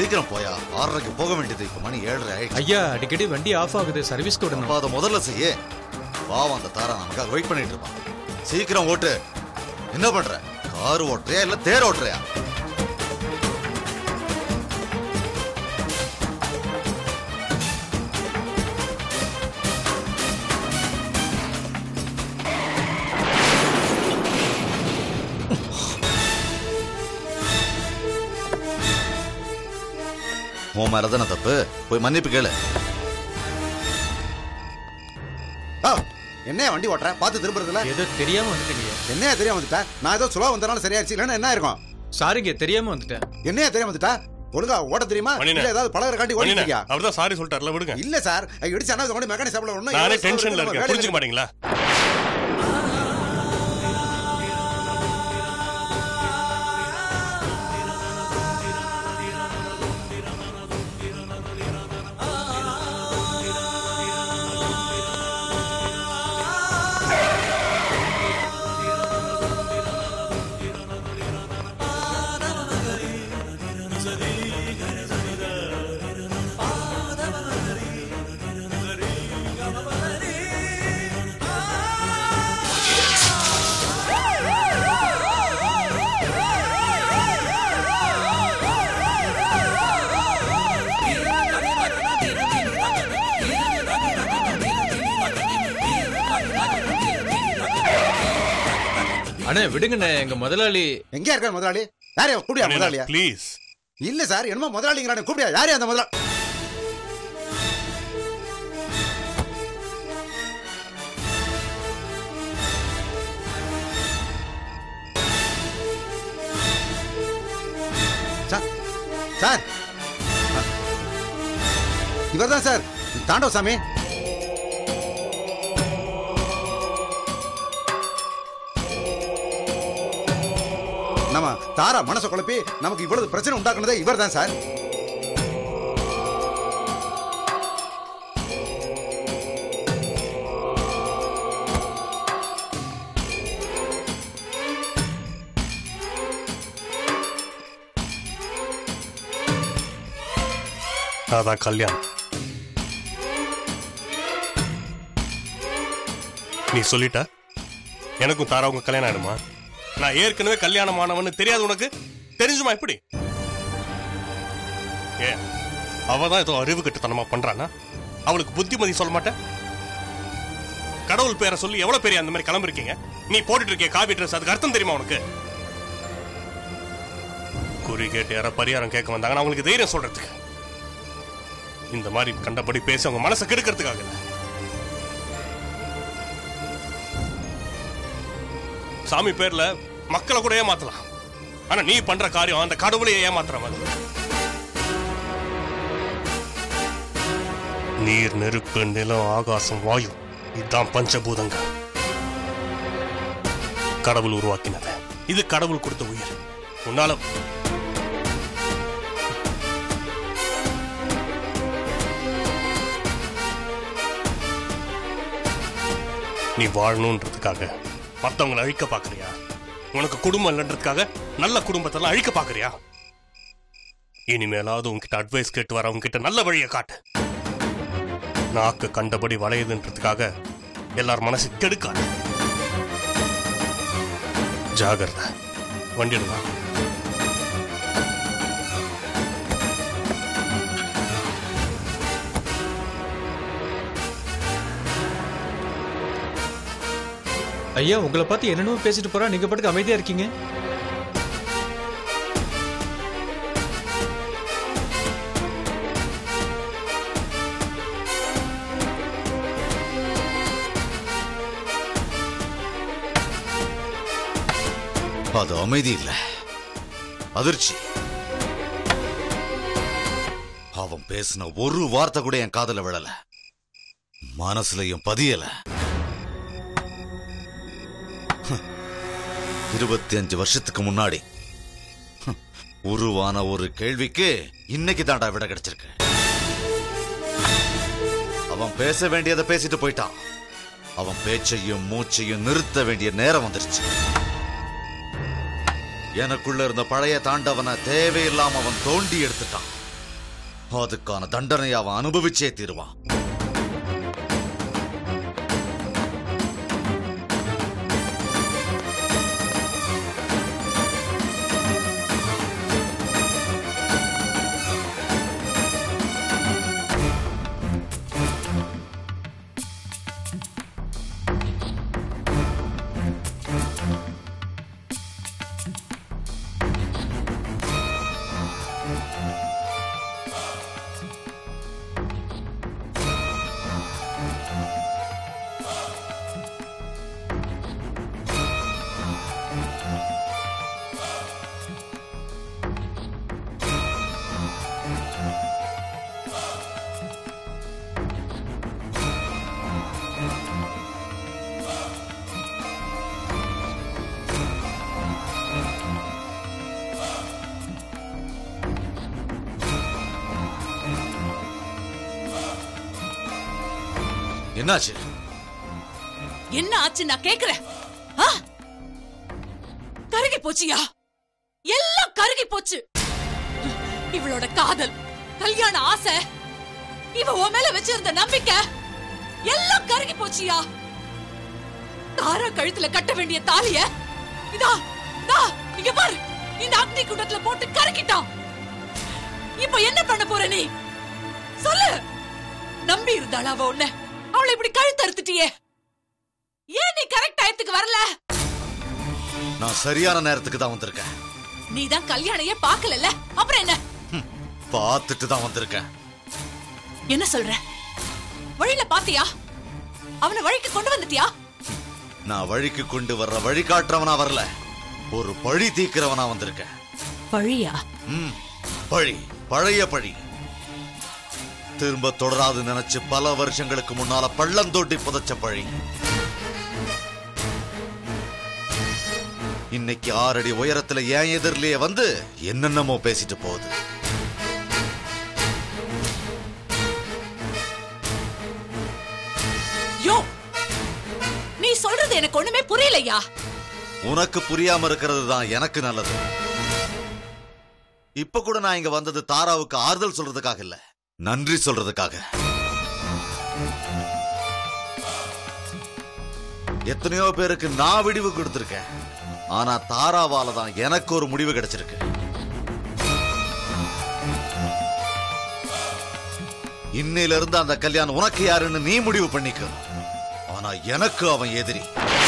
சீக்கிரம் போயா ஆறரைக்கு போக வேண்டியது இப்ப மணி ஏழரை ஆயிடுச்சு ஐயா அடிக்கடி வண்டி ஆஃப் ஆகுது சர்வீஸ்க்கு விடணும் அப்ப அதை முதல்ல செய்ய பாவம் அந்த தாரா நமக்காக வெயிட் பண்ணிட்டு இருப்பான் சீக்கிரம் ஓட்டு என்ன பண்ற கார் ஓட்டுறியா இல்ல தேர் ஓட்டுறியா உன் மேலதானே தப்பு போய் மன்னிப்பு கேளு ஆ, என்னையா வண்டி ஓட்டுற பார்த்து திரும்புறதுல ஏதோ தெரியாம வந்துட்டீங்க என்னையா தெரியாம வந்துட்டா நான் ஏதோ சுலா வந்தனால சரியாச்சு இல்லைன்னா என்ன இருக்கும் சாரிங்க தெரியாம வந்துட்டேன் என்னையா தெரியாம வந்துட்டா ஒழுங்கா ஓட்ட தெரியுமா மணிண்ணே. இல்ல ஏதாவது பழகிற காட்டி ஓடிட்டியா அவர் தான் சாரி சொல்லிட்டார்ல விடுங்க இல்ல சார் இடிச்சு அண்ணா கொண்டு மெக்கானிக் சாப்பிட ஒண்ணு நானே டென்ஷன்ல இருக்கேன் புரிஞ்சுக்க மாட்டீங்களா அண்ணே விடுங்கண்ணே எங்க முதலாளி எங்க இருக்காரு முதலாளி யாரையா கூப்பிடியா முதலாளியா ப்ளீஸ் இல்ல சார் என்னமோ முதலாளிங்கிறானே கூப்பிடியா யாரையா அந்த முதலாளி சார் சார் இவர்தான் சார் தாண்டவ சாமி நம்ம தாரா மனசை குழப்பி நமக்கு இவ்வளவு பிரச்சனை உண்டாக்குனதே இவர் தான் சார் அதான் கல்யாணம் நீ சொல்லிட்ட எனக்கும் தாராவுக்கும் கல்யாணம் ஆயிடுமா நான் ஏற்கனவே கல்யாணம் ஆனவன்னு தெரியாது உனக்கு தெரிஞ்சுமா எப்படி ஏன் அவ தான் ஏதோ அறிவு கட்டுத்தனமா பண்றானா அவளுக்கு புத்திமதி சொல்ல மாட்டேன் கடவுள் பேரை சொல்லி எவ்வளவு பேர் அந்த மாதிரி கிளம்பிருக்கீங்க நீ போட்டுட்டு இருக்கிய காபி ட்ரெஸ் அதுக்கு அர்த்தம் தெரியுமா உனக்கு குறி கேட்டு யாரோ பரிகாரம் கேட்க வந்தாங்கன்னா அவங்களுக்கு தைரியம் சொல்றதுக்கு இந்த மாதிரி கண்டபடி பேசி அவங்க மனசை கெடுக்கிறதுக்காக இல்ல. சாமி பேர்ல மக்களை கூட ஏமாத்தலாம் ஆனா நீ பண்ற காரியம் அந்த கடவுளையே ஏமாத்துற மாதிரி நீர் நெருப்பு நிலம் ஆகாசம் வாயு இதுதான் பஞ்சபூதங்க கடவுள் உருவாக்கினது இது கடவுள் கொடுத்த உயிர் உன்னால நீ வாழணுன்றதுக்காக மத்தவங்களை அழிக்க பாக்குறியா உனக்கு குடும்பம் இல்லைன்றதுக்காக நல்ல குடும்பத்தெல்லாம் அழிக்க பாக்குறியா இனிமேலாவது உன்கிட்ட அட்வைஸ் கேட்டு வர உன்கிட்ட நல்ல வழியை காட்டு நாக்கு கண்டபடி வளையுதுன்றதுக்காக எல்லார் மனசு கெடுக்காது ஜாகிரதை வண்டி எடுங்க ஐயா உங்களை பார்த்து என்னென்னமோ பேசிட்டு போறா நீங்க பாட்டுக்கு அமைதியா இருக்கீங்க அது அமைதி இல்ல அதிர்ச்சி அவன் பேசின ஒரு வார்த்தை கூட என் காதுல விழல மனசுலயும் பதியல இருபத்தி அஞ்சு வருஷத்துக்கு முன்னாடி ஹம், உருவான ஒரு கேள்விக்கு இன்னைக்கு தாண்டா விட கிடைச்சிருக்கு அவன் பேச வேண்டியதை பேசிட்டு போயிட்டான் அவன் பேச்சையும் மூச்சையும் நிறுத்த வேண்டிய நேரம் வந்துருச்சு எனக்குள்ள இருந்த பழைய தாண்டவனை தேவையில்லாம அவன் தோண்டி எடுத்துட்டான் அதுக்கான தண்டனை அவன் அனுபவிச்சே தீருவான் என்னாச்சு என்ன ஆச்சு நான் கேக்குறேன் ஆ? கருகி போச்சியா எல்லாம் கருகி போச்சு இவளோட காதல் கல்யாண ஆசை இவ உன் மேல வச்சிருந்த நம்பிக்கை எல்லாம் கருகி போச்சியா தாரா கழுத்துல கட்ட வேண்டிய தாலிய இதா இதா இங்க பாரு இந்த அக்னி குண்டத்துல போட்டு கருக்கிட்டான் இப்ப என்ன பண்ண போற நீ சொல்லு நம்பி இருந்தாளா அவ உன்ன அவளை இப்படி கழுத்து அறுத்துட்டியே ஏன் நீ கரெக்ட் டயத்துக்கு வரல நான் சரியான நேரத்துக்கு தான் வந்திருக்கேன் நீ தான் கல்யாணையே பார்க்கலல்ல அப்புறம் என்ன ஹம், பார்த்துட்டு தான் வந்திருக்கேன் என்ன சொல்ற வழியில பாத்தியா அவனை வழிக்கு கொண்டு வந்துட்டியா நான் வழிக்கு கொண்டு வர்ற வழிகாட்டுறவனா வரல ஒரு பழி தீக்கிறவனா வந்திருக்கேன் வழியா ம், பழி பழைய பழி திரும்ப தொடராது நினைச்சு பல வருஷங்களுக்கு முன்னால பள்ளம் தோண்டி புதைச்ச பழி இன்னைக்கு ஆறடி உயரத்துல ஏன் எதிரிலேயே வந்து என்னென்னமோ பேசிட்டு போகுது யோ நீ சொல்றது எனக்கு ஒண்ணுமே புரியலையா உனக்கு புரியாம இருக்கிறது தான் எனக்கு நல்லது இப்ப கூட நான் இங்க வந்தது தாராவுக்கு ஆறுதல் சொல்றதுக்காக இல்ல நன்றி சொல்றதுக்காக எத்தனையோ பேருக்கு நான் விடிவு கொடுத்திருக்கேன் ஆனா தாராவால தான் எனக்கு ஒரு முடிவு கிடைச்சிருக்கு இன்னையில இருந்து அந்த கல்யாணம் உனக்கு யாருன்னு நீ முடிவு பண்ணிக்க ஆனா எனக்கு அவன் எதிரி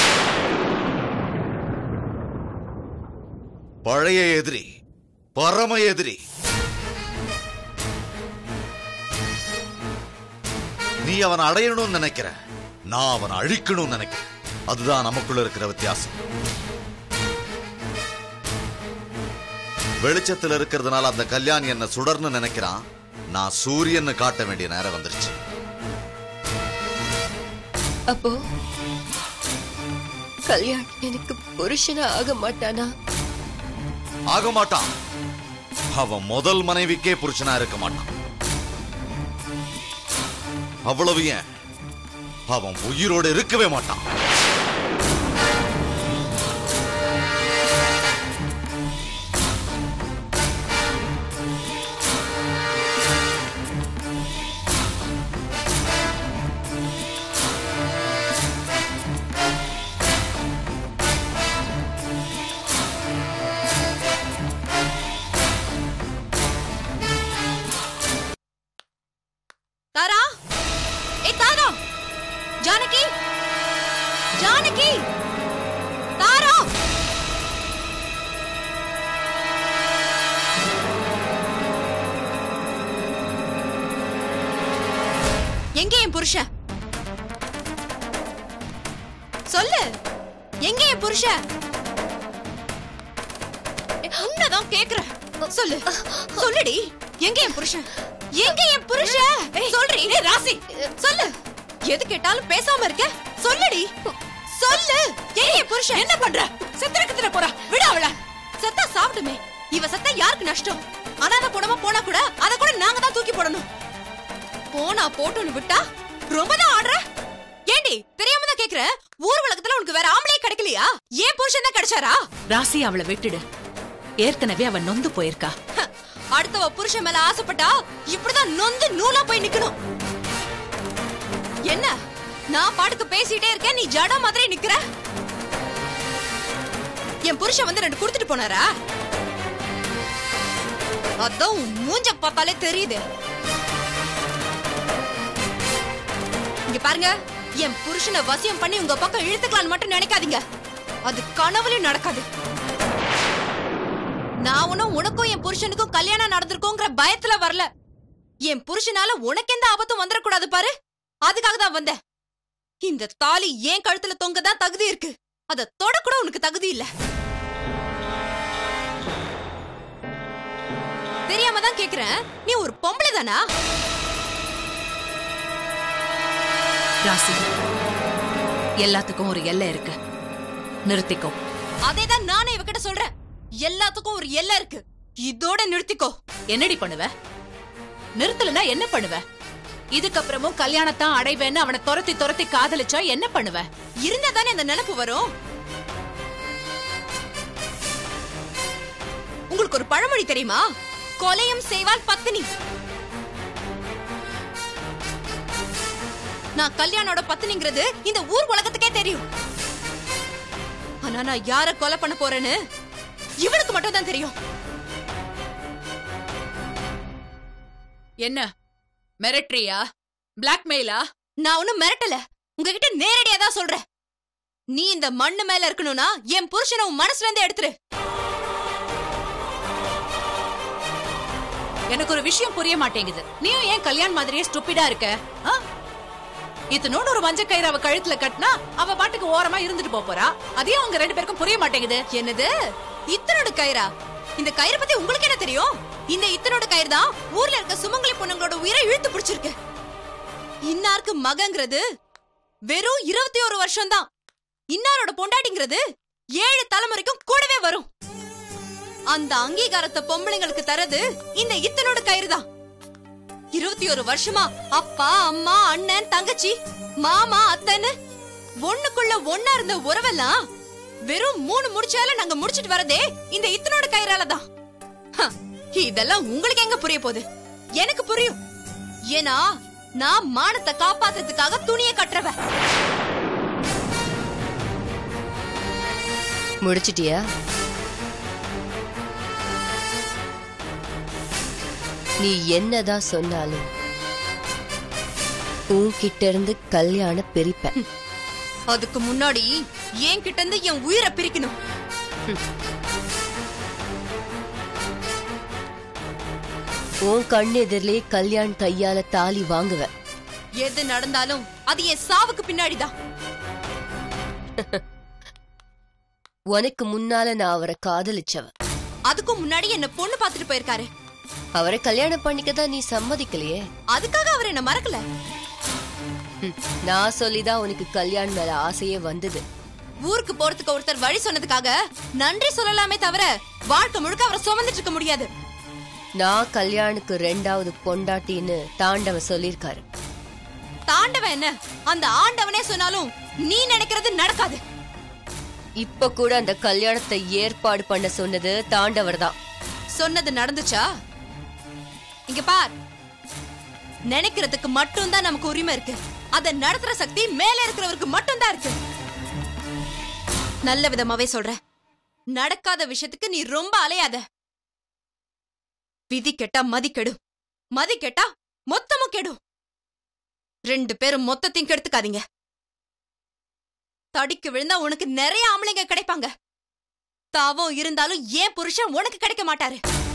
பழைய எதிரி பரம எதிரி நீ அவனை அடையணும்னு நினைக்கிற நான் அவனை அழிக்கணும்னு நினைக்கிறேன் அதுதான் நமக்குள்ள இருக்கிற வித்தியாசம் வெளிச்சத்துல இருக்கிறதுனால அந்த கல்யாணி என்ன சுடர்னு நினைக்கிறான் நான் சூரியன்னு காட்ட வேண்டிய நேரம் வந்துருச்சு அப்போ கல்யாண் எனக்கு புருஷனா ஆக மாட்டானா ஆக மாட்டான் அவன் முதல் மனைவிக்கே புருஷனா இருக்க மாட்டான் அவ்வளவு ஏன் அவன் உயிரோடு இருக்கவே மாட்டான் தாரா ஏ தாரா ஜானகி ஜானகி தாரா எங்க என் புருஷன் சொல்லு எங்க என் புருஷன் உன்னதான் கேக்குறேன் சொல்லு சொல்லுடி எங்க என் புருஷன் எங்க என் புருஷன் சொல்றி ஏய் ராசி சொல்லு எது கேட்டாலும் பேசாம இருக்க சொல்லுடி சொல்லு எங்க என் புருஷன் என்ன பண்ற செத்துற கித்துற போறா விடு அவள செத்தா சாப்பிடுமே இவ செத்தா யாருக்கு நஷ்டம் அனாத போடாம போனா கூட அத கூட நாங்க தான் தூக்கி போடணும் போனா போட்டுன்னு விட்டா ரொம்ப தான் ஆடுற ஏண்டி தெரியாம தான் கேக்குற ஊர் உலகத்துல உனக்கு வேற ஆம்பளையே கிடைக்கலையா ஏன் புருஷன் தான் கிடைச்சாரா ராசி அவளை விட்டுடு ஏற்கனவே அவ நொந்து போயிருக்கா ஹ, அடுத்தவ புருஷன் மேல ஆசைப்பட்டா இப்படிதான் நொந்து நூலா போய் நிக்கணும் என்ன நான் பாட்டுக்கு பேசிட்டே இருக்கேன் நீ ஜட மாதிரி நிக்கிற என் புருஷன் வந்து ரெண்டு கொடுத்துட்டு போனாரா அதான் உன் மூஞ்ச பார்த்தாலே தெரியுது இங்க பாருங்க என் புருஷனை வசியம் பண்ணி உங்க பக்கம் இழுத்துக்கலாம்னு மட்டும் நினைக்காதீங்க அது கனவுலயும் நடக்காது நான் ஒன்னும் உனக்கும் என் புருஷனுக்கும் கல்யாணம் நடந்திருக்கோங்கிற பயத்துல வரல என் புருஷனால உனக்கு எந்த ஆபத்தும் வந்துடக்கூடாது பாரு அதுக்காக தான் வந்தேன் இந்த தாலி ஏன் கழுத்துல தொங்க தான் தகுதி இருக்கு அத தொட கூட உனக்கு தகுதி இல்ல தெரியாம தான் கேக்குறேன் நீ ஒரு பொம்பளை தானா ராசி எல்லாத்துக்கும் ஒரு எல்லை இருக்கு நிறுத்திக்கோ அதேதான் நானே இவகிட்ட சொல்றேன் எல்லாத்துக்கும் ஒரு எல்லை இருக்கு இதோட நிறுத்திக்கோ என்னடி பண்ணுவ நிறுத்தலனா என்ன பண்ணுவ இதுக்கப்புறமும் கல்யாணத்தான் அடைவேன்னு அவனை துரத்தி துரத்தி காதலிச்சா என்ன பண்ணுவ இருந்தா தானே இந்த நினைப்பு வரும் உங்களுக்கு ஒரு பழமொழி தெரியுமா கொலையும் செய்வாள் பத்தினி நான் கல்யாணோட பத்தினிங்கிறது இந்த ஊர் உலகத்துக்கே தெரியும் ஆனா நான் யார கொலை பண்ண போறேன்னு இவனுக்கு மட்டும் தான் தெரியும் என்ன மிரட்ரியா பிளாக்மெயிலா நான் ஒண்ணும் மிரட்டல உங்ககிட்ட நேரடியா தான் சொல்றேன் நீ இந்த மண்ணு மேல இருக்கணும்னா என் புருஷனை உன் மனசுல இருந்து எடுத்துரு எனக்கு ஒரு விஷயம் புரிய மாட்டேங்குது நீயும் ஏன் கல்யாண் மாதிரியே ஸ்டூப்பிடா இருக்க ஆ? இத்தனோடு ஒரு மஞ்ச கயிறு அவ கழுத்துல கட்டினா அவ பாட்டுக்கு ஓரமா இருந்துட்டு போப் போறா அதே உங்க ரெண்டு பேருக்கும் புரிய மாட்டேங்குது என்னது இத்தனோட கயிறா இந்த கயிறை பத்தி உங்களுக்கு என்ன தெரியும் இந்த இத்தனோட கயிறு தான் ஊர்ல இருக்க சுமங்கலி பொண்ணுங்களோட உயிரை இழுத்து பிடிச்சிருக்கு இன்னாருக்கு மகங்கிறது வெறும் இருபத்தி ஒரு வருஷம் தான் இன்னாரோட பொண்டாட்டிங்கிறது ஏழு தலைமுறைக்கும் கூடவே வரும் அந்த அங்கீகாரத்தை பொம்பளைங்களுக்கு தரது இந்த இத்தனோட கயிறு தான் இருபத்தி ஒரு வருஷமா அப்பா அம்மா அண்ணன் தங்கச்சி மாமா அத்தைன்னு ஒண்ணுக்குள்ள ஒன்னா இருந்த உறவெல்லாம் வெறும் மூணு முடிச்சால நாங்க முடிச்சிட்டு வரதே இந்த இத்தனோட கயிறால தான் ஹ, இதெல்லாம் உங்களுக்கு எங்க புரிய போகுது எனக்கு புரியும் ஏன்னா நான் மானத்தை காப்பாத்துறதுக்காக துணியை கட்டுறவ முடிச்சிட்டியா நீ என்னதான் சொன்னாலும் உன்கிட்ட இருந்து கல்யாண பிரிப்ப அதுக்கு முன்னாடி என் கிட்ட இருந்து என் உயிரை பிரிக்கணும் உன் கண் எதிரிலே கல்யாண் கையால தாலி வாங்குவ எது நடந்தாலும் அது என் சாவுக்கு பின்னாடிதான் உனக்கு முன்னால நான் அவரை காதலிச்சவ அதுக்கும் முன்னாடி என்ன பொண்ணு பாத்துட்டு போயிருக்காரு அவரை கல்யாணம் பண்ணிக்க தான் நீ சம்மதிக்கலையே அதுக்காக அவர் என்ன மறக்கல ஹம், நான் சொல்லிதான் உனக்கு கல்யாண் மேல ஆசையே வந்தது ஊருக்கு போறதுக்கு ஒருத்தர் வழி சொன்னதுக்காக நன்றி சொல்லலாமே தவிர வாழ்க்கை முழுக்க அவரை சுமந்துட்டு இருக்க முடியாது நான் கல்யாணுக்கு ரெண்டாவது பொண்டாட்டின்னு தாண்டவ சொல்லிருக்காரு தாண்டவன் என்ன அந்த ஆண்டவனே சொன்னாலும் நீ நினைக்கிறது நடக்காது இப்ப கூட அந்த கல்யாணத்தை ஏற்பாடு பண்ண சொன்னது தாண்டவர் தான் சொன்னது நடந்துச்சா இங்க பார் நினைக்கிறதுக்கு மட்டும்தான் நமக்கு உரிமை இருக்கு அத நடத்துற சக்தி மேல இருக்கிறவருக்கு மட்டும்தான் இருக்கு நல்ல விதமாவே சொல்றேன் நடக்காத விஷயத்துக்கு நீ ரொம்ப அலையாத விதி கெட்டா மதி கெடும் மதி கெட்டா மொத்தமும் கெடும் ரெண்டு பேரும் மொத்தத்தையும் கெடுத்துக்காதீங்க தடிக்கு விழுந்தா உனக்கு நிறைய ஆம்பளைங்க கிடைப்பாங்க தாவும் இருந்தாலும் ஏன் புருஷன் உனக்கு கிடைக்க மாட்டாரு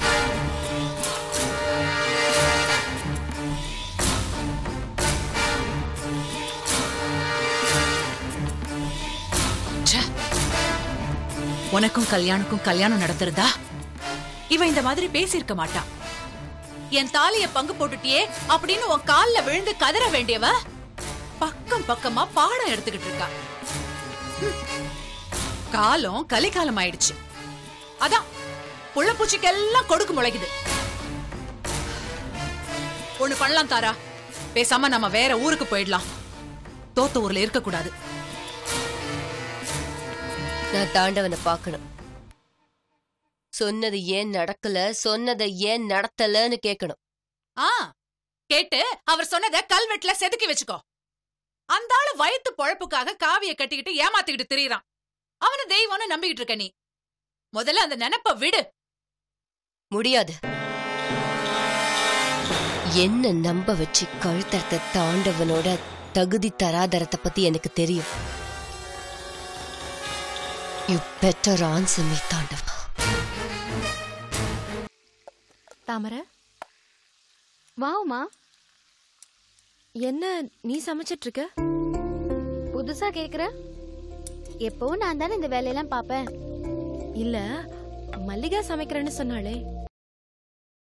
ச்சே. உனக்கும் கல்யாணுக்கும் கல்யாணம் நடத்துறதா இவ இந்த மாதிரி பேசியிருக்க மாட்டா என் தாலிய பங்கு போட்டுட்டியே அப்படின்னு உன் கால்ல விழுந்து கதற வேண்டியவ பக்கம் பக்கமா பாடம் எடுத்துக்கிட்டு இருக்கா ஹம். காலம் கலிகாலம் ஆயிடுச்சு அதான் புள்ளப்பூச்சிக்கெல்லாம் கொடுக்கு முளைக்குது ஒண்ணு பண்ணலாம் தாரா பேசாம நம்ம வேற ஊருக்கு போயிடலாம் தோத்த ஊர்ல இருக்க கூடாது நான் தாண்டவனை பார்க்கணும் சொன்னது ஏன் நடக்கல சொன்னதை ஏன் நடத்தலன்னு கேட்கணும் ஆ கேட்டு அவர் சொன்னத கல்வெட்டுல செதுக்கி வச்சுக்கோ அந்த ஆளு வயித்து பொழப்புக்காக காவிய கட்டிக்கிட்டு ஏமாத்திக்கிட்டு திரியறான் அவன தெய்வம்னு நம்பிக்கிட்டு இருக்க நீ முதல்ல அந்த நினைப்ப விடு முடியாது என்ன நம்ப வச்சு கழுத்தறத்த தாண்டவனோட தகுதி தராதரத்தை பத்தி எனக்கு தெரியும் யூ பெட்டர் ஆன்சர் மீ தாண்டவா தாமர வாவுமா என்ன நீ சமைச்சிட்டு இருக்க புதுசா கேக்குற எப்பவும் நான் தானே இந்த வேலையெல்லாம் பாப்பேன் இல்ல மல்லிகா சமைக்கிறேன்னு சொன்னாளே